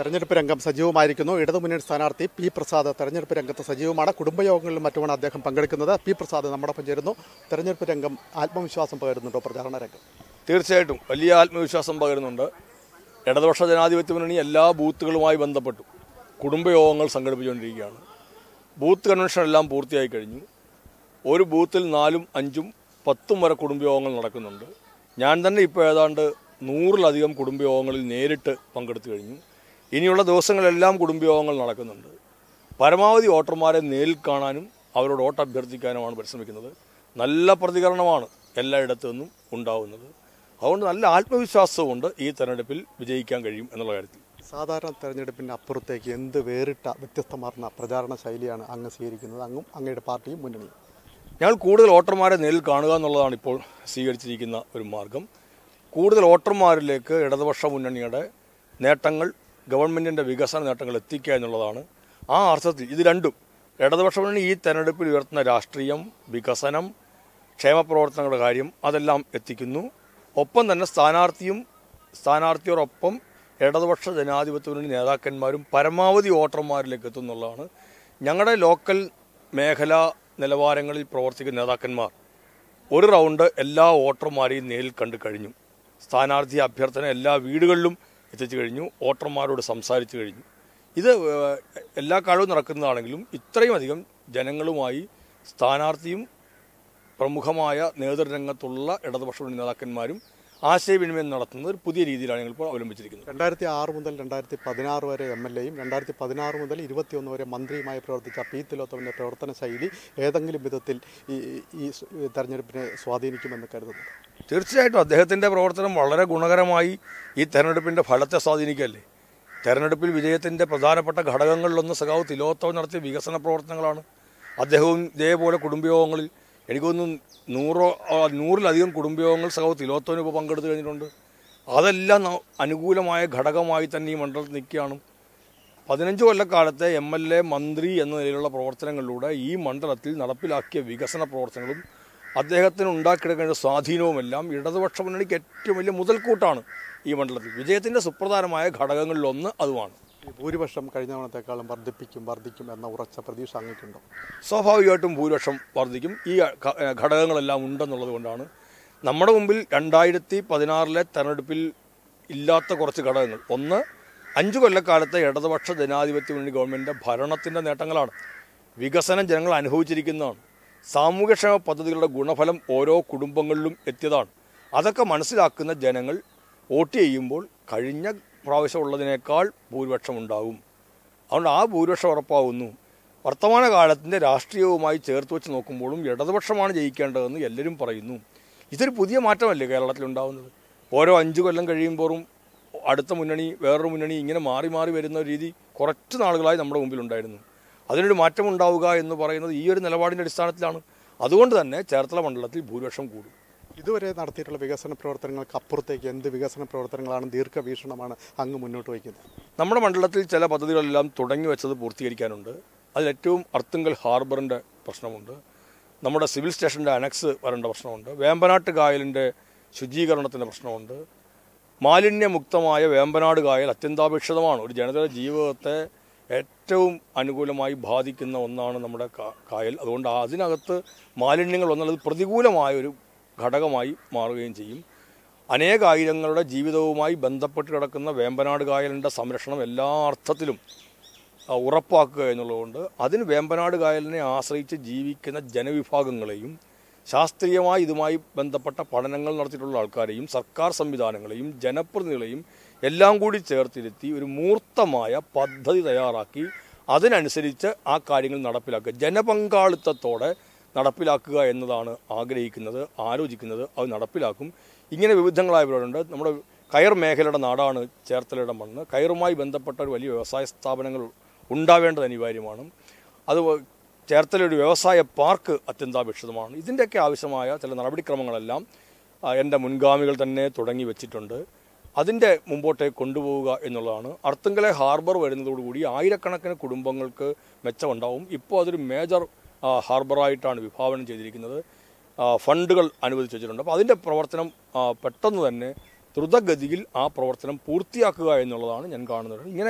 തെരഞ്ഞെടുപ്പ് രംഗം സജീവമായിരിക്കുന്നു ഇടതുമുന്നണി സ്ഥാനാർത്ഥി പി പ്രസാദ് തെരഞ്ഞെടുപ്പ് രംഗത്ത് സജീവമാണ് കുടുംബയോഗങ്ങളിലും മറ്റുമാണ് അദ്ദേഹം പങ്കെടുക്കുന്നത് പി പ്രസാദ് നമ്മോടൊപ്പം ചേരുന്നു തെരഞ്ഞെടുപ്പ് രംഗം ആത്മവിശ്വാസം പകരുന്നുണ്ടോ പ്രചാരണ രംഗം തീർച്ചയായിട്ടും വലിയ ആത്മവിശ്വാസം പകരുന്നുണ്ട് ഇടതുപക്ഷ ജനാധിപത്യ മുന്നണി എല്ലാ ബൂത്തുകളുമായി ബന്ധപ്പെട്ടു കുടുംബയോഗങ്ങൾ സംഘടിപ്പിച്ചുകൊണ്ടിരിക്കുകയാണ് ബൂത്ത് കൺവെൻഷൻ എല്ലാം പൂർത്തിയായി കഴിഞ്ഞു ഒരു ബൂത്തിൽ നാലും അഞ്ചും പത്തും വരെ കുടുംബയോഗങ്ങൾ നടക്കുന്നുണ്ട് ഞാൻ തന്നെ ഇപ്പോൾ ഏതാണ്ട് നൂറിലധികം കുടുംബയോഗങ്ങളിൽ നേരിട്ട് പങ്കെടുത്തു കഴിഞ്ഞു ഇനിയുള്ള ദിവസങ്ങളെല്ലാം കുടുംബയോഗങ്ങൾ നടക്കുന്നുണ്ട് പരമാവധി വോട്ടർമാരെ നേരിൽ കാണാനും അവരോട് വോട്ട് അഭ്യർത്ഥിക്കാനുമാണ് പരിശ്രമിക്കുന്നത് നല്ല പ്രതികരണമാണ് എല്ലായിടത്തു നിന്നും ഉണ്ടാവുന്നത് അതുകൊണ്ട് നല്ല ആത്മവിശ്വാസവുമുണ്ട് ഈ തെരഞ്ഞെടുപ്പിൽ വിജയിക്കാൻ കഴിയും എന്നുള്ള കാര്യത്തിൽ സാധാരണ തെരഞ്ഞെടുപ്പിന് അപ്പുറത്തേക്ക് എന്ത് വേറിട്ട വ്യത്യസ്തമാർന്ന പ്രചാരണ ശൈലിയാണ് അങ്ങ് സ്വീകരിക്കുന്നത് അങ്ങും അങ്ങയുടെ പാർട്ടിയും മുന്നണിയും ഞങ്ങൾ കൂടുതൽ വോട്ടർമാരെ നേരിൽ കാണുക എന്നുള്ളതാണ് ഇപ്പോൾ സ്വീകരിച്ചിരിക്കുന്ന ഒരു മാർഗം കൂടുതൽ വോട്ടർമാരിലേക്ക് ഇടതുപക്ഷ മുന്നണിയുടെ നേട്ടങ്ങൾ ഗവൺമെൻറ്റിൻ്റെ വികസന നേട്ടങ്ങൾ എത്തിക്കുക എന്നുള്ളതാണ് ആ അർത്ഥത്തിൽ ഇത് രണ്ടും ഇടതുപക്ഷ മുന്നണി ഈ തെരഞ്ഞെടുപ്പിൽ ഉയർത്തുന്ന രാഷ്ട്രീയം വികസനം ക്ഷേമപ്രവർത്തനങ്ങളുടെ കാര്യം അതെല്ലാം എത്തിക്കുന്നു ഒപ്പം തന്നെ സ്ഥാനാർത്ഥിയും സ്ഥാനാർത്ഥിയോടൊപ്പം ഇടതുപക്ഷ ജനാധിപത്യ മുന്നണി നേതാക്കന്മാരും പരമാവധി വോട്ടർമാരിലേക്ക് എത്തുന്നുള്ളതാണ് ഞങ്ങളുടെ ലോക്കൽ മേഖലാ നിലവാരങ്ങളിൽ പ്രവർത്തിക്കുന്ന നേതാക്കന്മാർ ഒരു റൗണ്ട് എല്ലാ വോട്ടർമാരെയും നേരിൽ കണ്ടു കഴിഞ്ഞു സ്ഥാനാർത്ഥി അഭ്യർത്ഥന എല്ലാ വീടുകളിലും എത്തിച്ചു കഴിഞ്ഞു വോട്ടർമാരോട് സംസാരിച്ചു കഴിഞ്ഞു ഇത് ഏഹ്, എല്ലാ കാലവും നടക്കുന്നതാണെങ്കിലും ഇത്രയും അധികം ജനങ്ങളുമായി സ്ഥാനാർത്ഥിയും പ്രമുഖമായ നേതൃരംഗത്തുള്ള ഇടതുപക്ഷ മുന്നണി നേതാക്കന്മാരും ആശയവിനിമയം നടത്തുന്നത് ഒരു പുതിയ രീതിയിലാണ് ഞങ്ങളിപ്പോൾ അവലംബിച്ചിരിക്കുന്നത് രണ്ടായിരത്തി ആറ് മുതൽ രണ്ടായിരത്തി പതിനാറ് വരെ എം എൽ എയും രണ്ടായിരത്തി പതിനാറ് മുതൽ ഇരുപത്തിയൊന്ന് വരെ മന്ത്രിയുമായി പ്രവർത്തിച്ച പി തിലോത്തമൻ്റെ പ്രവർത്തന ശൈലി ഏതെങ്കിലും വിധത്തിൽ ഈ ഈ സ്- ഈ തെരഞ്ഞെടുപ്പിനെ സ്വാധീനിക്കുമെന്ന് കരുതുന്നു തീർച്ചയായിട്ടും അദ്ദേഹത്തിൻ്റെ പ്രവർത്തനം വളരെ ഗുണകരമായി ഈ തെരഞ്ഞെടുപ്പിൻ്റെ ഫലത്തെ സ്വാധീനിക്കല്ലേ തെരഞ്ഞെടുപ്പിൽ വിജയത്തിൻ്റെ പ്രധാനപ്പെട്ട ഘടകങ്ങളിലൊന്ന് സഖാവ് തിലോത്തവൻ നടത്തിയ വികസന പ്രവർത്തനങ്ങളാണ് അദ്ദേഹവും ഇതേപോലെ കുടുംബയോഗങ്ങളിൽ എനിക്ക് തോന്നുന്നു നൂറോ ആ, നൂറിലധികം കുടുംബയോഗങ്ങൾ സഖാവ് തിലോത്തവന് ഇപ്പോൾ പങ്കെടുത്തു കഴിഞ്ഞിട്ടുണ്ട് അതെല്ലാം ന- അനുകൂലമായ ഘടകമായി തന്നെ ഈ മണ്ഡലത്തിൽ നിൽക്കുകയാണ് പതിനഞ്ച് കൊല്ലക്കാലത്തെ എം എൽ എ മന്ത്രി എന്ന നിലയിലുള്ള പ്രവർത്തനങ്ങളിലൂടെ ഈ മണ്ഡലത്തിൽ നടപ്പിലാക്കിയ വികസന പ്രവർത്തനങ്ങളും അദ്ദേഹത്തിന് ഉണ്ടാക്കിയെടുക്കേണ്ട സ്വാധീനവുമെല്ലാം ഇടതുപക്ഷ മുന്നണിക്ക് ഏറ്റവും വലിയ മുതൽക്കൂട്ടാണ് ഈ മണ്ഡലത്തിൽ വിജയത്തിൻ്റെ സുപ്രധാനമായ ഘടകങ്ങളിലൊന്ന് അതുമാണ് ഈ ഭൂരിപക്ഷം കഴിഞ്ഞ തവണത്തെക്കാളും വർദ്ധിപ്പിക്കും വർദ്ധിക്കും എന്ന ഉറച്ച പ്രതീക്ഷ അങ്ങേക്കുണ്ടോ സ്വാഭാവികമായിട്ടും ഭൂരിപക്ഷം വർദ്ധിക്കും ഈ ഘ- ഘടകങ്ങളെല്ലാം ഉണ്ടെന്നുള്ളത് കൊണ്ടാണ് നമ്മുടെ മുമ്പിൽ രണ്ടായിരത്തി പതിനാറിലെ തെരഞ്ഞെടുപ്പിൽ ഇല്ലാത്ത കുറച്ച് ഘടകങ്ങൾ ഒന്ന് അഞ്ചു കൊല്ലക്കാലത്തെ ഇടതുപക്ഷ ജനാധിപത്യ മുന്നണി ഗവൺമെൻറ്റിൻ്റെ ഭരണത്തിൻ്റെ നേട്ടങ്ങളാണ് വികസനം ജനങ്ങൾ അനുഭവിച്ചിരിക്കുന്നതാണ് സാമൂഹ്യക്ഷേമ പദ്ധതികളുടെ ഗുണഫലം ഓരോ കുടുംബങ്ങളിലും എത്തിയതാണ് അതൊക്കെ മനസ്സിലാക്കുന്ന ജനങ്ങൾ വോട്ട് ചെയ്യുമ്പോൾ കഴിഞ്ഞ പ്രാവശ്യം ഉള്ളതിനേക്കാൾ ഭൂരിപക്ഷം ഉണ്ടാകും അതുകൊണ്ട് ആ ഭൂരിപക്ഷം ഉറപ്പാകുന്നു വർത്തമാന കാലത്തിൻ്റെ രാഷ്ട്രീയവുമായി ചേർത്ത് വെച്ച് നോക്കുമ്പോഴും ഇടതുപക്ഷമാണ് ജയിക്കേണ്ടതെന്ന് എല്ലാവരും പറയുന്നു ഇതൊരു പുതിയ മാറ്റമല്ലേ കേരളത്തിലുണ്ടാകുന്നത് ഓരോ അഞ്ച് കൊല്ലം കഴിയുമ്പോഴും അടുത്ത മുന്നണി വേറൊരു മുന്നണി ഇങ്ങനെ മാറി മാറി വരുന്ന ഒരു രീതി കുറച്ച് നാളുകളായി നമ്മുടെ മുമ്പിലുണ്ടായിരുന്നു അതിനൊരു മാറ്റം ഉണ്ടാവുക എന്ന് പറയുന്നത് ഈ ഒരു നിലപാടിൻ്റെ അടിസ്ഥാനത്തിലാണ് അതുകൊണ്ട് തന്നെ ചേർത്തല മണ്ഡലത്തിൽ ഭൂരിപക്ഷം കൂടും ഇതുവരെ നടത്തിയിട്ടുള്ള വികസന പ്രവർത്തനങ്ങൾക്ക് അപ്പുറത്തേക്ക് എന്ത് വികസന പ്രവർത്തനങ്ങളാണ് ദീർഘവീക്ഷണമാണ് അങ്ങ് മുന്നോട്ട് വയ്ക്കുന്നത് നമ്മുടെ മണ്ഡലത്തിൽ ചില പദ്ധതികളെല്ലാം തുടങ്ങി വെച്ചത് പൂർത്തീകരിക്കാനുണ്ട് അതിലേറ്റവും അർത്തുങ്കൽ ഹാർബറിൻ്റെ പ്രശ്നമുണ്ട് നമ്മുടെ സിവിൽ സ്റ്റേഷൻ്റെ അനക്സ് വരേണ്ട പ്രശ്നമുണ്ട് വേമ്പനാട്ട് കായലിൻ്റെ ശുചീകരണത്തിൻ്റെ പ്രശ്നമുണ്ട് മാലിന്യമുക്തമായ വേമ്പനാട് കായൽ അത്യന്താപേക്ഷിതമാണ് ഒരു ജനതയുടെ ജീവിതത്തെ ഏറ്റവും അനുകൂലമായി ബാധിക്കുന്ന ഒന്നാണ് നമ്മുടെ കാ- കായൽ അതുകൊണ്ട് അതിനകത്ത് മാലിന്യങ്ങൾ വന്നുള്ളത് പ്രതികൂലമായ ഒരു ഘടകമായി മാറുകയും ചെയ്യും അനേകായിരങ്ങളുടെ ജീവിതവുമായി ബന്ധപ്പെട്ട് കിടക്കുന്ന വേമ്പനാട് കായലിൻ്റെ സംരക്ഷണം എല്ലാ അർത്ഥത്തിലും ആ, ഉറപ്പാക്കുക എന്നുള്ളതുകൊണ്ട് അതിന് വേമ്പനാട് കായലിനെ ആശ്രയിച്ച് ജീവിക്കുന്ന ജനവിഭാഗങ്ങളെയും ശാസ്ത്രീയമായി ഇതുമായി ബന്ധപ്പെട്ട പഠനങ്ങൾ നടത്തിയിട്ടുള്ള ആൾക്കാരെയും സർക്കാർ സംവിധാനങ്ങളെയും ജനപ്രതിനിധികളെയും എല്ലാം കൂടി ചേർത്തിരുത്തി ഒരു മൂർത്തമായ പദ്ധതി തയ്യാറാക്കി അതിനനുസരിച്ച് ആ കാര്യങ്ങൾ നടപ്പിലാക്കുക ജനപങ്കാളിത്തത്തോടെ നടപ്പിലാക്കുക എന്നതാണ് ആഗ്രഹിക്കുന്നത് ആലോചിക്കുന്നത് അത് നടപ്പിലാക്കും ഇങ്ങനെ വിവിധങ്ങളായവരുണ്ട് നമ്മുടെ കയർ മേഖലയുടെ നാടാണ് ചേർത്തലയുടെ മണ്ണ് കയറുമായി ബന്ധപ്പെട്ട ഒരു വലിയ വ്യവസായ സ്ഥാപനങ്ങൾ ഉണ്ടാവേണ്ടത് അനിവാര്യമാണ് അത് ചേർത്തല ഒരു വ്യവസായ പാർക്ക് അത്യന്താപേക്ഷിതമാണ് ഇതിൻ്റെയൊക്കെ ആവശ്യമായ ചില നടപടിക്രമങ്ങളെല്ലാം ആ, എൻ്റെ മുൻഗാമികൾ തന്നെ തുടങ്ങി വെച്ചിട്ടുണ്ട് അതിൻ്റെ മുമ്പോട്ടേക്ക് കൊണ്ടുപോവുക എന്നുള്ളതാണ് അർത്തുങ്കലെ ഹാർബർ വരുന്നതോടുകൂടി ആയിരക്കണക്കിന് കുടുംബങ്ങൾക്ക് മെച്ചമുണ്ടാവും ഇപ്പോൾ അതൊരു മേജർ ആ, ഹാർബറായിട്ടാണ് വിഭാവനം ചെയ്തിരിക്കുന്നത് ആ, ഫണ്ടുകൾ അനുവദിച്ച് വെച്ചിട്ടുണ്ട് അപ്പോൾ അതിൻ്റെ പ്രവർത്തനം ആ, പെട്ടെന്ന് തന്നെ ദ്രുതഗതിയിൽ ആ പ്രവർത്തനം പൂർത്തിയാക്കുക എന്നുള്ളതാണ് ഞാൻ കാണുന്നത് ഇങ്ങനെ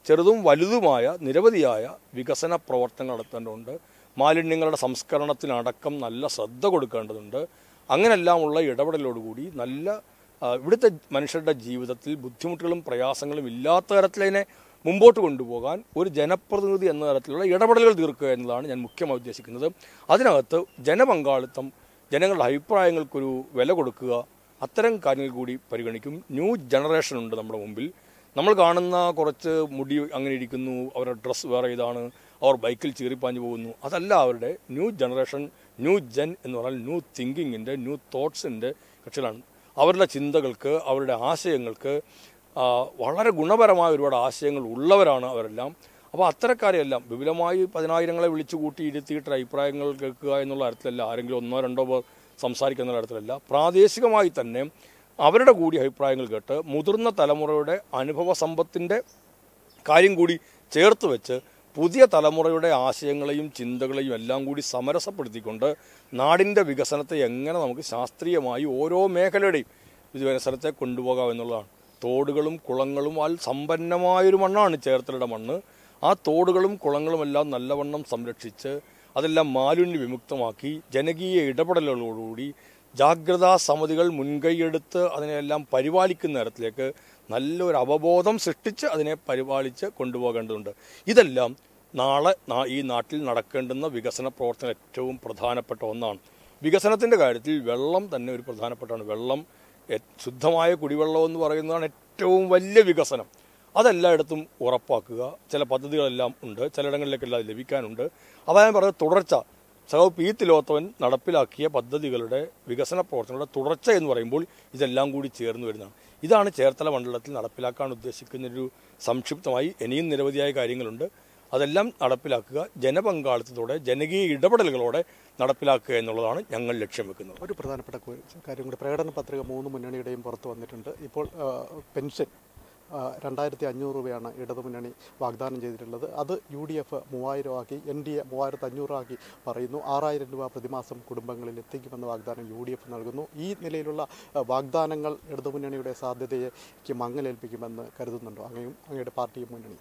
ചെറുതും വലുതുമായ നിരവധിയായ വികസന പ്രവർത്തനങ്ങൾ നടത്തേണ്ടതുണ്ട് മാലിന്യങ്ങളുടെ സംസ്കരണത്തിനടക്കം നല്ല ശ്രദ്ധ കൊടുക്കേണ്ടതുണ്ട് അങ്ങനെല്ലാമുള്ള ഇടപെടലോടുകൂടി നല്ല ആ, ഇവിടുത്തെ മനുഷ്യരുടെ ജീവിതത്തിൽ ബുദ്ധിമുട്ടുകളും പ്രയാസങ്ങളും ഇല്ലാത്ത തരത്തിലതിനെ മുമ്പോട്ട് കൊണ്ടുപോകാൻ ഒരു ജനപ്രതിനിധി എന്ന തരത്തിലുള്ള ഇടപെടലുകൾ തീർക്കുക എന്നതാണ് ഞാൻ മുഖ്യമായി ഉദ്ദേശിക്കുന്നത് അതിനകത്ത് ജനപങ്കാളിത്തം ജനങ്ങളുടെ അഭിപ്രായങ്ങൾക്കൊരു വില കൊടുക്കുക അത്തരം കാര്യങ്ങൾ കൂടി പരിഗണിക്കും ന്യൂ ജനറേഷൻ ഉണ്ട് നമ്മുടെ മുമ്പിൽ നമ്മൾ കാണുന്ന കുറച്ച് മുടി അങ്ങനെ ഇരിക്കുന്നു അവരുടെ ഡ്രസ്സ് വേറെ ഇതാണ് അവർ ബൈക്കിൽ ചീറിപ്പാഞ്ഞു പോകുന്നു അതല്ല അവരുടെ ന്യൂ ജനറേഷൻ ന്യൂ ജെൻ എന്ന് പറഞ്ഞാൽ ന്യൂ തിങ്കിങ്ങിൻ്റെ ന്യൂ തോട്ട്സിൻ്റെ കക്ഷികളാണ് അവരുടെ ചിന്തകൾക്ക് അവരുടെ ആശയങ്ങൾക്ക് ആ, വളരെ ഗുണപരമായ ഒരുപാട് ആശയങ്ങൾ ഉള്ളവരാണ് അവരെല്ലാം അപ്പോൾ അത്തരക്കാരെയെല്ലാം വിപുലമായി പതിനായിരങ്ങളെ വിളിച്ചു കൂട്ടി ഇരുത്തിയിട്ട് അഭിപ്രായങ്ങൾ കേൾക്കുക എന്നുള്ള തരത്തിലല്ല ആരെങ്കിലും ഒന്നോ രണ്ടോ പേർ സംസാരിക്കുന്ന തരത്തിലല്ല പ്രാദേശികമായി തന്നെ അവരുടെ കൂടി അഭിപ്രായങ്ങൾ കേട്ട് മുതിർന്ന തലമുറയുടെ അനുഭവ സമ്പത്തിൻ്റെ കാര്യം കൂടി ചേർത്ത് വെച്ച് പുതിയ തലമുറയുടെ ആശയങ്ങളെയും ചിന്തകളെയും എല്ലാം കൂടി സമരസപ്പെടുത്തിക്കൊണ്ട് നാടിൻ്റെ വികസനത്തെ എങ്ങനെ നമുക്ക് ശാസ്ത്രീയമായി ഓരോ മേഖലയുടെയും വികസനത്തെ കൊണ്ടുപോകാം എന്നുള്ളതാണ് തോടുകളും കുളങ്ങളും ആൽ സമ്പന്നമായൊരു മണ്ണാണ് ചേർത്തലയുടെ മണ്ണ് ആ തോടുകളും കുളങ്ങളും എല്ലാം നല്ലവണ്ണം സംരക്ഷിച്ച് അതെല്ലാം മാലിന്യ വിമുക്തമാക്കി ജനകീയ ഇടപെടലുകളോടുകൂടി ജാഗ്രതാ സമിതികൾ മുൻകൈയെടുത്ത് അതിനെല്ലാം പരിപാലിക്കുന്ന തരത്തിലേക്ക് നല്ലൊരു അവബോധം സൃഷ്ടിച്ച് അതിനെ പരിപാലിച്ച് കൊണ്ടുപോകേണ്ടതുണ്ട് ഇതെല്ലാം നാളെ നാ- ഈ നാട്ടിൽ നടക്കേണ്ടുന്ന വികസന പ്രവർത്തനം ഏറ്റവും പ്രധാനപ്പെട്ട ഒന്നാണ് വികസനത്തിൻ്റെ കാര്യത്തിൽ വെള്ളം തന്നെ ഒരു പ്രധാനപ്പെട്ടാണ് വെള്ളം എ- ശുദ്ധമായ കുടിവെള്ളം എന്ന് പറയുന്നതാണ് ഏറ്റവും വലിയ വികസനം അതെല്ലായിടത്തും ഉറപ്പാക്കുക ചില പദ്ധതികളെല്ലാം ഉണ്ട് ചിലയിടങ്ങളിലേക്കെല്ലാം അത് ലഭിക്കാനുണ്ട് അതായത് പറയുന്നത് തുടർച്ച സഹോ പി തിലോത്തവൻ നടപ്പിലാക്കിയ പദ്ധതികളുടെ വികസന പ്രവർത്തനങ്ങളുടെ തുടർച്ച എന്ന് പറയുമ്പോൾ ഇതെല്ലാം കൂടി ചേർന്ന് വരുന്നതാണ് ഇതാണ് ചേർത്തല മണ്ഡലത്തിൽ നടപ്പിലാക്കാൻ ഉദ്ദേശിക്കുന്നൊരു സംക്ഷിപ്തമായി ഇനിയും നിരവധിയായ കാര്യങ്ങളുണ്ട് അതെല്ലാം നടപ്പിലാക്കുക ജനപങ്കാളിത്തത്തോടെ ജനകീയ ഇടപെടലുകളോടെ നടപ്പിലാക്കുക എന്നുള്ളതാണ് ഞങ്ങൾ ലക്ഷ്യം വെക്കുന്നത് ഒരു പ്രധാനപ്പെട്ട കു- കാര്യം കൂടി പ്രകടന പത്രിക മൂന്ന് മുന്നണിയുടെയും പുറത്തു വന്നിട്ടുണ്ട് ഇപ്പോൾ ആ, പെൻഷൻ ആ, രണ്ടായിരത്തി അഞ്ഞൂറ് രൂപയാണ് ഇടതുമുന്നണി വാഗ്ദാനം ചെയ്തിട്ടുള്ളത് അത് യു ഡി എഫ് മൂവായിരം ആക്കി എൻ ഡി എ മൂവായിരത്തി അഞ്ഞൂറാക്കി പറയുന്നു ആറായിരം രൂപ പ്രതിമാസം കുടുംബങ്ങളിൽ എത്തിക്കുമെന്ന വാഗ്ദാനം യു ഡി എഫ് നൽകുന്നു ഈ നിലയിലുള്ള ആ, വാഗ്ദാനങ്ങൾ ഇടതുമുന്നണിയുടെ സാധ്യതയ്ക്ക് മങ്ങലേൽപ്പിക്കുമെന്ന് കരുതുന്നുണ്ടോ അങ്ങയും അങ്ങയുടെ പാർട്ടിയും മുന്നണി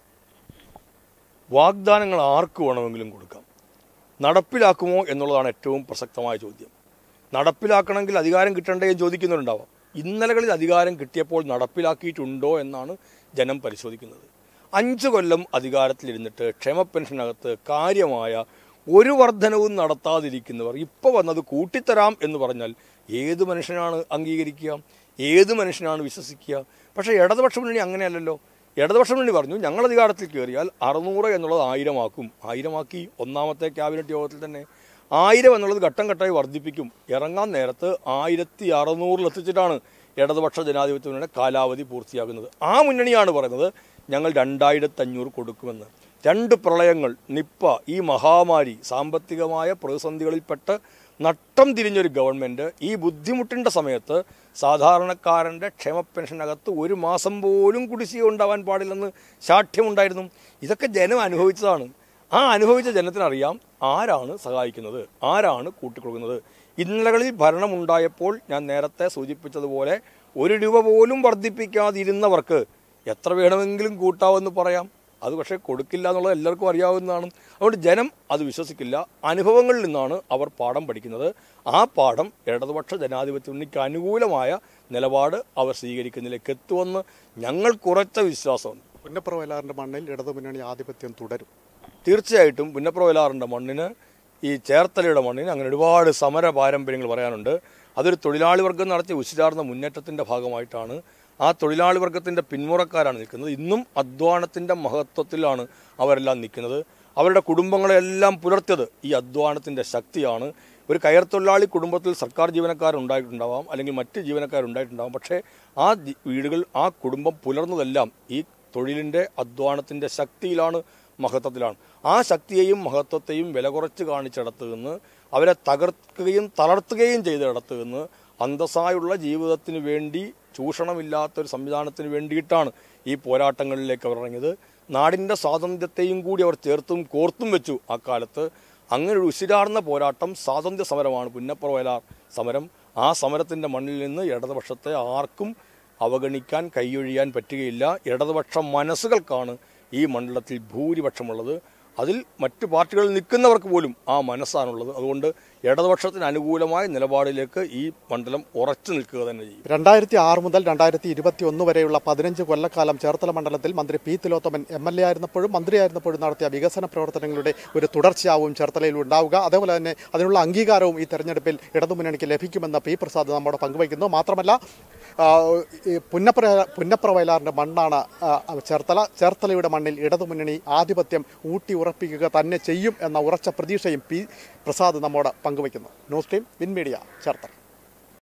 വാഗ്ദാനങ്ങൾ ആർക്ക് വേണമെങ്കിലും കൊടുക്കാം നടപ്പിലാക്കുമോ എന്നുള്ളതാണ് ഏറ്റവും പ്രസക്തമായ ചോദ്യം നടപ്പിലാക്കണമെങ്കിൽ അധികാരം കിട്ടണ്ടേ എന്ന് ചോദിക്കുന്നുണ്ടാവാം ഇന്നലകളിൽ അധികാരം കിട്ടിയപ്പോൾ നടപ്പിലാക്കിയിട്ടുണ്ടോ എന്നാണ് ജനം പരിശോധിക്കുന്നത് അഞ്ച് കൊല്ലം അധികാരത്തിലിരുന്നിട്ട് ക്ഷേമ പെൻഷനകത്ത് കാര്യമായ ഒരു വർധനവും നടത്താതിരിക്കുന്നവർ ഇപ്പോൾ വന്നത് കൂട്ടിത്തരാം എന്ന് പറഞ്ഞാൽ ഏത് മനുഷ്യനാണ് അംഗീകരിക്കുക ഏത് മനുഷ്യനാണ് വിശ്വസിക്കുക പക്ഷേ ഇടതുപക്ഷ മുന്നണി അങ്ങനെയല്ലല്ലോ ഇടതുപക്ഷ മുന്നണി പറഞ്ഞു ഞങ്ങൾ അധികാരത്തിൽ കയറിയാൽ അറുന്നൂറ് എന്നുള്ളത് ആയിരമാക്കും ആയിരമാക്കി ഒന്നാമത്തെ ക്യാബിനറ്റ് യോഗത്തിൽ തന്നെ ആയിരം എന്നുള്ളത് ഘട്ടം ഘട്ടമായി വർദ്ധിപ്പിക്കും ഇറങ്ങാൻ നേരത്ത് ആയിരത്തി അറുന്നൂറിൽ എത്തിച്ചിട്ടാണ് ഇടതുപക്ഷ ജനാധിപത്യ മുന്നണിയുടെ കാലാവധി പൂർത്തിയാകുന്നത് ആ മുന്നണിയാണ് പറയുന്നത് ഞങ്ങൾ രണ്ടായിരത്തി അഞ്ഞൂറ് കൊടുക്കുമെന്ന് രണ്ട് പ്രളയങ്ങൾ നിപ്പ ഈ മഹാമാരി സാമ്പത്തികമായ പ്രതിസന്ധികളിൽപ്പെട്ട് നട്ടം തിരിഞ്ഞൊരു ഗവൺമെൻറ് ഈ ബുദ്ധിമുട്ടിൻ്റെ സമയത്ത് സാധാരണക്കാരൻ്റെ ക്ഷേമ പെൻഷനകത്ത് ഒരു മാസം പോലും കുടിശ്ശിക ഉണ്ടാവാൻ പാടില്ലെന്ന് ശാഠ്യമുണ്ടായിരുന്നു ഇതൊക്കെ ജനം അനുഭവിച്ചതാണ് ആ അനുഭവിച്ച ജനത്തിനറിയാം ആരാണ് സഹായിക്കുന്നത് ആരാണ് കൂട്ടിക്കൊടുക്കുന്നത് ഇന്നലകളിൽ ഭരണമുണ്ടായപ്പോൾ ഞാൻ നേരത്തെ സൂചിപ്പിച്ചതുപോലെ ഒരു രൂപ പോലും വർദ്ധിപ്പിക്കാതിരുന്നവർക്ക് എത്ര വേണമെങ്കിലും കൂട്ടാമെന്ന് പറയാം അത് പക്ഷേ കൊടുക്കില്ല എന്നുള്ളത് എല്ലാവർക്കും അറിയാവുന്നതാണ് അതുകൊണ്ട് ജനം അത് വിശ്വസിക്കില്ല അനുഭവങ്ങളിൽ നിന്നാണ് അവർ പാഠം പഠിക്കുന്നത് ആ പാഠം ഇടതുപക്ഷ ജനാധിപത്യ മുന്നണിക്ക് അനുകൂലമായ നിലപാട് അവർ സ്വീകരിക്കുന്നതിലേക്ക് എത്തുമെന്ന് ഞങ്ങൾക്കുറച്ച വിശ്വാസമുണ്ട് പുന്നപ്ര വയലാറിൻ്റെ മണ്ണിൽ ഇടതുമുന്നണി ആധിപത്യം തുടരും തീർച്ചയായിട്ടും പുന്നപ്രവലാറിൻ്റെ മണ്ണിന് ഈ ചേർത്തലയുടെ മണ്ണിന് അങ്ങനെ ഒരുപാട് സമര പാരമ്പര്യങ്ങൾ പറയാനുണ്ട് അതൊരു തൊഴിലാളി വർഗം നടത്തിയ ഉശിരാർന്ന മുന്നേറ്റത്തിൻ്റെ ഭാഗമായിട്ടാണ് ആ തൊഴിലാളി വർഗത്തിൻ്റെ പിന്മുറക്കാരാണ് നിൽക്കുന്നത് ഇന്നും അധ്വാനത്തിൻ്റെ മഹത്വത്തിലാണ് അവരെല്ലാം നിൽക്കുന്നത് അവരുടെ കുടുംബങ്ങളെല്ലാം പുലർത്തിയത് ഈ അധ്വാനത്തിൻ്റെ ശക്തിയാണ് ഒരു കയർ തൊഴിലാളി കുടുംബത്തിൽ സർക്കാർ ജീവനക്കാരുണ്ടായിട്ടുണ്ടാവാം അല്ലെങ്കിൽ മറ്റ് ജീവനക്കാരുണ്ടായിട്ടുണ്ടാവാം പക്ഷേ ആ ജി- വീടുകൾ ആ കുടുംബം പുലർന്നതെല്ലാം ഈ തൊഴിലിൻ്റെ അധ്വാനത്തിൻ്റെ ശക്തിയിലാണ് മഹത്വത്തിലാണ് ആ ശക്തിയെയും മഹത്വത്തെയും വില കുറച്ച് കാണിച്ചിടത്ത് നിന്ന് അവരെ തകർക്കുകയും തളർത്തുകയും ചെയ്തിടത്ത് നിന്ന് അന്തസ്സായുള്ള ജീവിതത്തിന് വേണ്ടി ചൂഷണമില്ലാത്തൊരു സംവിധാനത്തിന് വേണ്ടിയിട്ടാണ് ഈ പോരാട്ടങ്ങളിലേക്ക് അവർ ഇറങ്ങിയത് നാടിൻ്റെ സ്വാതന്ത്ര്യത്തെയും കൂടി അവർ ചേർത്തും കോർത്തും വെച്ചു ആ കാലത്ത് അങ്ങനെ ഒരു ഉശിരാർന്ന പോരാട്ടം സ്വാതന്ത്ര്യ സമരമാണ് പുന്നപ്പുറ വയലാർ സമരം ആ സമരത്തിൻ്റെ മണ്ണിൽ നിന്ന് ഇടതുപക്ഷത്തെ ആർക്കും അവഗണിക്കാൻ കൈയൊഴിയാൻ പറ്റുകയില്ല ഇടതുപക്ഷ മനസ്സുകൾക്കാണ് ഈ മണ്ഡലത്തിൽ ഭൂരിപക്ഷമുള്ളത് അതിൽ മറ്റു പാർട്ടികളിൽ നിൽക്കുന്നവർക്ക് പോലും ആ മനസ്സാണുള്ളത് അതുകൊണ്ട് ഇടതുപക്ഷത്തിന് അനുകൂലമായ നിലപാടിലേക്ക് ഈ മണ്ഡലം ഉറച്ചു നിൽക്കുക തന്നെ ചെയ്യും രണ്ടായിരത്തി ആറ് മുതൽ രണ്ടായിരത്തി ഇരുപത്തി ഒന്ന് വരെയുള്ള പതിനഞ്ച് കൊല്ലക്കാലം ചേർത്തല മണ്ഡലത്തിൽ മന്ത്രി P Thilothaman M L A ആയിരുന്നപ്പോഴും മന്ത്രിയായിരുന്നപ്പോഴും നടത്തിയ വികസന പ്രവർത്തനങ്ങളുടെ ഒരു തുടർച്ചയാവും ചേർത്തലയിൽ ഉണ്ടാവുക അതേപോലെ തന്നെ അതിനുള്ള അംഗീകാരവും ഈ തെരഞ്ഞെടുപ്പിൽ ഇടതുമുന്നണിക്ക് ലഭിക്കുമെന്ന് പി പ്രസാദ് നമ്മോട് പങ്കുവയ്ക്കുന്നു മാത്രമല്ല ആ, ഈ പുന്നപ്ര പുന്നപ്ര വയലാറിൻ്റെ മണ്ണാണ് ആ, ചേർത്തല ചേർത്തലയുടെ മണ്ണിൽ ഇടതുമുന്നണി ആധിപത്യം ഊട്ടി ഉറപ്പിക്കുക തന്നെ ചെയ്യും എന്ന ഉറച്ച പ്രതീക്ഷയും പി പ്രസാദ് നമ്മോട് പങ്കുവയ്ക്കുന്നു news team win media Cherthala